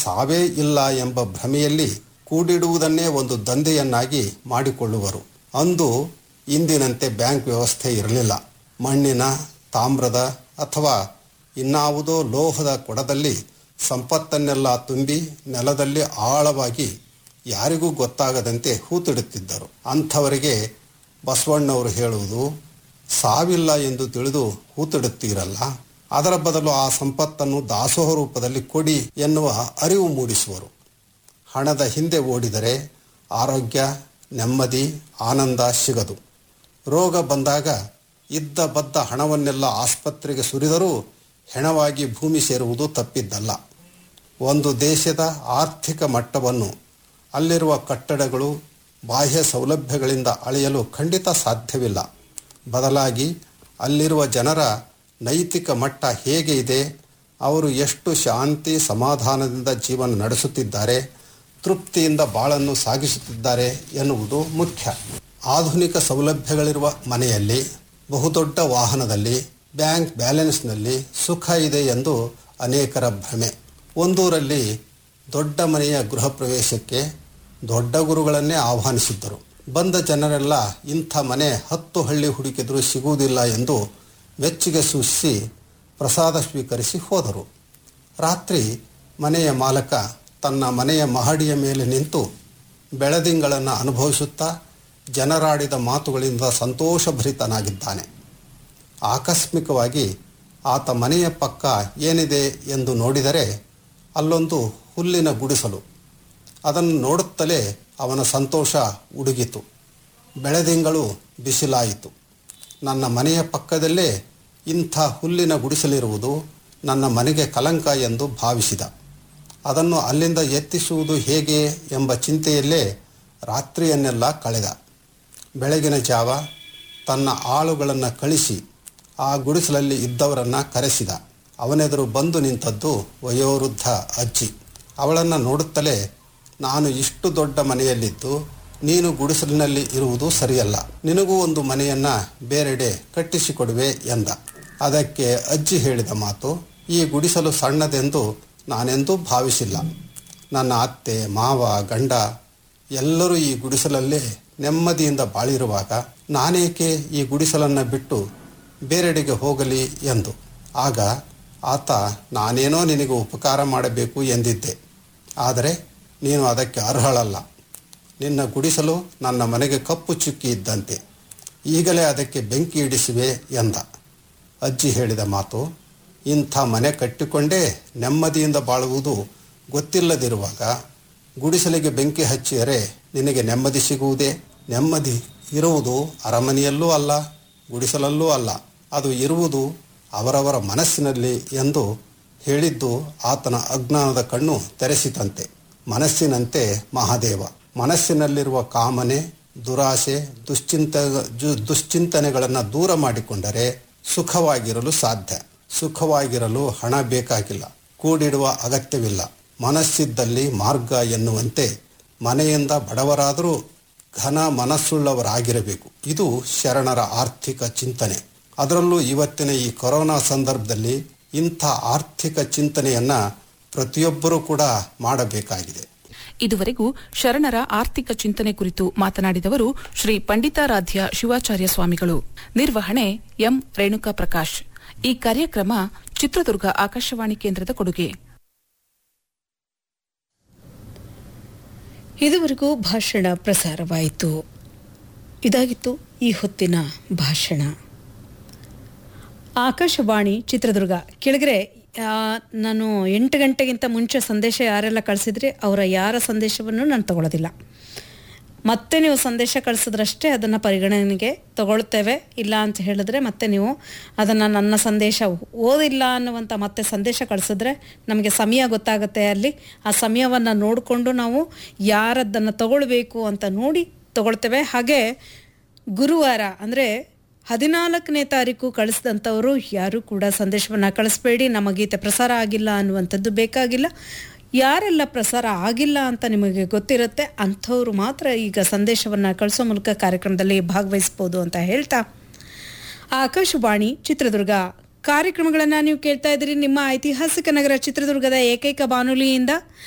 ಸಾವೇ ಇಲ್ಲ ಎಂಬ ಭ್ರಮೆಯಲ್ಲಿ ಕೂಡಿಡುವುದನ್ನೇ ಒಂದು ದಂಧೆಯನ್ನಾಗಿ ಮಾಡಿಕೊಳ್ಳುವರು ಅಂದು ಇಂದಿನಂತೆ ಬ್ಯಾಂಕ್ ವ್ಯವಸ್ಥೆ ಇರಲಿಲ್ಲ ಮಣ್ಣಿನ ತಾಮ್ರದ ಅಥವಾ ಇನ್ನಾವುದೋ ಲೋಹದ ಕೊಡದಲ್ಲಿ ಸಂಪತ್ತನ್ನೆಲ್ಲ ತುಂಬಿ ನೆಲದಲ್ಲಿ ಆಳವಾಗಿ ಯಾರಿಗೂ ಗೊತ್ತಾಗದಂತೆ ಹೂತಿಡುತ್ತಿದ್ದರು ಅಂಥವರಿಗೆ ಬಸವಣ್ಣವರು ಹೇಳುವುದು ಸಾವಿಲ್ಲ ಎಂದು ತಿಳಿದು ಹೂತಿಡುತ್ತೀರಲ್ಲ ಅದರ ಬದಲು ಆ ಸಂಪತ್ತನ್ನು ದಾಸೋಹ ರೂಪದಲ್ಲಿ ಕೊಡಿ ಎನ್ನುವ ಅರಿವು ಮೂಡಿಸುವರು ಹಣದ ಹಿಂದೆ ಓಡಿದರೆ ಆರೋಗ್ಯ ನೆಮ್ಮದಿ ಆನಂದ ಸಿಗದು ರೋಗ ಬಂದಾಗ ಇದ್ದ ಬದ್ದ ಹಣವನ್ನೆಲ್ಲ ಆಸ್ಪತ್ರೆಗೆ ಸುರಿದರೂ ಹೆಣವಾಗಿ ಭೂಮಿ ಸೇರುವುದು ತಪ್ಪಿದ್ದಲ್ಲ ಒಂದು ದೇಶದ ಆರ್ಥಿಕ ಮಟ್ಟವನ್ನು ಅಲ್ಲಿರುವ ಕಟ್ಟಡಗಳು ಬಾಹ್ಯ ಸೌಲಭ್ಯಗಳಿಂದ ಅಳೆಯಲು ಖಂಡಿತ ಸಾಧ್ಯವಿಲ್ಲ ಬದಲಾಗಿ ಅಲ್ಲಿರುವ ಜನರ ನೈತಿಕ ಮಟ್ಟ ಹೇಗೆ ಇದೆ ಅವರು ಎಷ್ಟು ಶಾಂತಿ ಸಮಾಧಾನದಿಂದ ಜೀವನ ನಡೆಸುತ್ತಿದ್ದಾರೆ ತೃಪ್ತಿಯಿಂದ ಬಾಳನ್ನು ಸಾಗಿಸುತ್ತಿದ್ದಾರೆ ಎನ್ನುವುದು ಮುಖ್ಯ ಆಧುನಿಕ ಸೌಲಭ್ಯಗಳಿರುವ ಮನೆಯಲ್ಲಿ ಬಹುದೊಡ್ಡ ವಾಹನದಲ್ಲಿ ಬ್ಯಾಂಕ್ ಬ್ಯಾಲೆನ್ಸ್ನಲ್ಲಿ ಸುಖ ಇದೆ ಎಂದು ಅನೇಕರ ಭ್ರಮೆ ಒಂದೂರಲ್ಲಿ ದೊಡ್ಡ ಮನೆಯ ಗೃಹ ಪ್ರವೇಶಕ್ಕೆ ದೊಡ್ಡ ಗುರುಗಳನ್ನೇ ಆಹ್ವಾನಿಸಿದ್ದರು ಬಂದ ಜನರೆಲ್ಲ ಇಂಥ ಮನೆ ಹತ್ತು ಹಳ್ಳಿ ಹುಡುಕಿದರೂ ಸಿಗುವುದಿಲ್ಲ ಎಂದು ಮೆಚ್ಚುಗೆ ಸೂಚಿಸಿ ಪ್ರಸಾದ ಸ್ವೀಕರಿಸಿ ಹೋದರು ರಾತ್ರಿ ಮನೆಯ ಮಾಲಕ ತನ್ನ ಮನೆಯ ಮಹಡಿಯ ಮೇಲೆ ನಿಂತು ಬೆಳದಿಂಗಳನ್ನು ಅನುಭವಿಸುತ್ತಾ ಜನರಾಡಿದ ಮಾತುಗಳಿಂದ ಸಂತೋಷಭರಿತನಾಗಿದ್ದಾನೆ ಆಕಸ್ಮಿಕವಾಗಿ ಆತ ಮನೆಯ ಪಕ್ಕ ಏನಿದೆ ಎಂದು ನೋಡಿದರೆ ಅಲ್ಲೊಂದು ಹುಲ್ಲಿನ ಗುಡಿಸಲು ಅದನ್ನು ನೋಡುತ್ತಲೇ ಅವನ ಸಂತೋಷ ಉಡುಗಿತು ಬೆಳೆದಿಂಗಳು ಬಿಸಿಲಾಯಿತು ನನ್ನ ಮನೆಯ ಪಕ್ಕದಲ್ಲೇ ಇಂಥ ಹುಲ್ಲಿನ ಗುಡಿಸಲಿರುವುದು ನನ್ನ ಮನೆಗೆ ಕಲಂಕ ಎಂದು ಭಾವಿಸಿದ ಅದನ್ನು ಅಲ್ಲಿಂದ ಎತ್ತಿಸುವುದು ಹೇಗೆ ಎಂಬ ಚಿಂತೆಯಲ್ಲೇ ರಾತ್ರಿಯನ್ನೆಲ್ಲ ಕಳೆದ ಬೆಳಗಿನ ಜಾವ ತನ್ನ ಆಳುಗಳನ್ನು ಕಳಿಸಿ ಆ ಗುಡಿಸಲಲ್ಲಿ ಇದ್ದವರನ್ನು ಕರೆಸಿದ ಅವನೆದುರು ಬಂದು ನಿಂತದ್ದು ವಯೋವೃದ್ಧ ಅಜ್ಜಿ ಅವಳನ್ನು ನೋಡುತ್ತಲೇ ನಾನು ಇಷ್ಟು ದೊಡ್ಡ ಮನೆಯಲ್ಲಿದ್ದು ನೀನು ಗುಡಿಸಲಿನಲ್ಲಿ ಇರುವುದು ಸರಿಯಲ್ಲ ನಿನಗೂ ಒಂದು ಮನೆಯನ್ನ ಬೇರೆಡೆ ಕಟ್ಟಿಸಿಕೊಡುವೆ ಎಂದ ಅದಕ್ಕೆ ಅಜ್ಜಿ ಹೇಳಿದ ಮಾತು ಈ ಗುಡಿಸಲು ಸಣ್ಣದೆಂದು ನಾನೆಂದೂ ಭಾವಿಸಿಲ್ಲ ನನ್ನ ಅತ್ತೆ ಮಾವ ಗಂಡ ಎಲ್ಲರೂ ಈ ಗುಡಿಸಲಲ್ಲೇ ನೆಮ್ಮದಿಯಿಂದ ಬಾಳಿರುವಾಗ ನಾನೇಕೆ ಈ ಗುಡಿಸಲನ್ನು ಬಿಟ್ಟು ಬೇರೆಡೆಗೆ ಹೋಗಲಿ ಎಂದು ಆಗ ಆತ ನಾನೇನೋ ನಿನಗೆ ಉಪಕಾರ ಮಾಡಬೇಕು ಎಂದಿದ್ದೆ ಆದರೆ ನೀನು ಅದಕ್ಕೆ ಅರ್ಹಳಲ್ಲ ನಿನ್ನ ಗುಡಿಸಲು ನನ್ನ ಮನೆಗೆ ಕಪ್ಪು ಚುಕ್ಕಿ ಇದ್ದಂತೆ ಈಗಲೇ ಅದಕ್ಕೆ ಬೆಂಕಿ ಇಡಿಸುವೆ ಎಂದ ಅಜ್ಜಿ ಹೇಳಿದ ಮಾತು ಇಂಥ ಮನೆ ಕಟ್ಟಿಕೊಂಡೇ ನೆಮ್ಮದಿಯಿಂದ ಬಾಳುವುದು ಗೊತ್ತಿಲ್ಲದಿರುವಾಗ ಗುಡಿಸಲಿಗೆ ಬೆಂಕಿ ಹಚ್ಚಿದರೆ ನಿನಗೆ ನೆಮ್ಮದಿ ಸಿಗುವುದೇ ನೆಮ್ಮದಿ ಇರುವುದು ಅರಮನೆಯಲ್ಲೂ ಅಲ್ಲ ಗುಡಿಸಲಲ್ಲೂ ಅಲ್ಲ ಅದು ಇರುವುದು ಅವರವರ ಮನಸ್ಸಿನಲ್ಲಿ ಎಂದು ಹೇಳಿದ್ದು ಆತನ ಅಜ್ಞಾನದ ಕಣ್ಣು ತೆರೆಸಿತಂತೆ ಮನಸ್ಸಿನಂತೆ ಮಹಾದೇವ ಮನಸ್ಸಿನಲ್ಲಿರುವ ಕಾಮನೆ ದುರಾಸೆ ದುಶ್ಚಿಂತ ಜು- ದುಶ್ಚಿಂತನೆಗಳನ್ನು ದೂರ ಮಾಡಿಕೊಂಡರೆ ಸುಖವಾಗಿರಲು ಸಾಧ್ಯ ಸುಖವಾಗಿರಲು ಹಣ ಬೇಕಾಗಿಲ್ಲ ಕೂಡಿಡುವ ಅಗತ್ಯವಿಲ್ಲ ಮನಸ್ಸಿದ್ದಲ್ಲಿ ಮಾರ್ಗ ಎನ್ನುವಂತೆ ಮನೆಯಿಂದ ಬಡವರಾದರೂ ಘನ ಮನಸ್ಸುಳ್ಳವರಾಗಿರಬೇಕು ಇದು ಶರಣರ ಆರ್ಥಿಕ ಚಿಂತನೆ ಅದರಲ್ಲೂ ಇವತ್ತಿನ ಈ ಕೊರೋನಾ ಸಂದರ್ಭದಲ್ಲಿ ಇಂಥ ಆರ್ಥಿಕ ಚಿಂತನೆಯನ್ನ ಪ್ರತಿಯೊಬ್ಬರೂ ಕೂಡ ಮಾಡಬೇಕಾಗಿದೆ ಇದುವರೆಗೂ ಶರಣರ ಆರ್ಥಿಕ ಚಿಂತನೆ ಕುರಿತು ಮಾತನಾಡಿದವರು ಶ್ರೀ ಪಂಡಿತಾರಾಧ್ಯ ಶಿವಾಚಾರ್ಯ ಸ್ವಾಮಿಗಳು ನಿರ್ವಹಣೆ ಎಂ ರೇಣುಕಾ ಪ್ರಕಾಶ್ ಈ ಕಾರ್ಯಕ್ರಮ ಚಿತ್ರದುರ್ಗ ಆಕಾಶವಾಣಿ ಕೇಂದ್ರದ ಕೊಡುಗೆ ಇದುವರೆಗೂ ಭಾಷಣ ಪ್ರಸಾರವಾಯಿತು ಇದಾಗಿತ್ತು ಈ ಹೊತ್ತಿನ ಭಾಷಣ ಆಕಾಶವಾಣಿ ಚಿತ್ರದುರ್ಗ ಕೆಳಗರೆ ಆ, ನಾನು ಎಂಟು ಗಂಟೆಗಿಂತ ಮುಂಚೆ ಸಂದೇಶ ಯಾರೆಲ್ಲ ಕಳಿಸಿದ್ರಿ ಅವರ ಯಾರ ಸಂದೇಶವನ್ನು ನಾನು ತಗೊಳ್ಳೋದಿಲ್ಲ ಮತ್ತೆ ನೀವು ಸಂದೇಶ ಕಳಿಸಿದ್ರಷ್ಟೇ ಅದನ್ನು ಪರಿಗಣನೆಗೆ ತಗೊಳ್ತೇವೆ ಇಲ್ಲ ಅಂತ ಹೇಳಿದ್ರೆ ಮತ್ತೆ ನೀವು ಅದನ್ನು ನನ್ನ ಸಂದೇಶ ಓದಿಲ್ಲ ಅನ್ನುವಂಥ ಮತ್ತೆ ಸಂದೇಶ ಕಳಿಸಿದ್ರೆ ನಮಗೆ ಸಮಯ ಗೊತ್ತಾಗುತ್ತೆ ಅಲ್ಲಿ ಆ ಸಮಯವನ್ನು ನೋಡಿಕೊಂಡು ನಾವು ಯಾರದ್ದನ್ನು ತಗೊಳ್ಬೇಕು ಅಂತ ನೋಡಿ ತಗೊಳ್ತೇವೆ ಹಾಗೆ ಗುರುವಾರ ಅಂದರೆ ಹದಿನಾಲ್ಕನೇ ತಾರೀಕು ಕಳಿಸಿದಂಥವರು ಯಾರೂ ಕೂಡ ಸಂದೇಶವನ್ನು ಕಳಿಸ್ಬೇಡಿ ನಮ್ಮ ಗೀತೆ ಪ್ರಸಾರ ಆಗಿಲ್ಲ ಅನ್ನುವಂಥದ್ದು ಬೇಕಾಗಿಲ್ಲ ಯಾರೆಲ್ಲ ಪ್ರಸಾರ ಆಗಿಲ್ಲ ಅಂತ ನಿಮಗೆ ಗೊತ್ತಿರುತ್ತೆ ಅಂಥವ್ರು ಮಾತ್ರ ಈಗ ಸಂದೇಶವನ್ನು ಕಳಿಸೋ ಮೂಲಕ ಕಾರ್ಯಕ್ರಮದಲ್ಲಿ ಭಾಗವಹಿಸ್ಬೋದು ಅಂತ ಹೇಳ್ತಾ ಆಕಾಶವಾಣಿ ಚಿತ್ರದುರ್ಗ ಕಾರ್ಯಕ್ರಮಗಳನ್ನು ನೀವು ಕೇಳ್ತಾ ಇದ್ದೀರಿ ನಿಮ್ಮ ಐತಿಹಾಸಿಕ ನಗರ ಚಿತ್ರದುರ್ಗದ ಏಕೈಕ ಬಾನುಲಿಯಿಂದ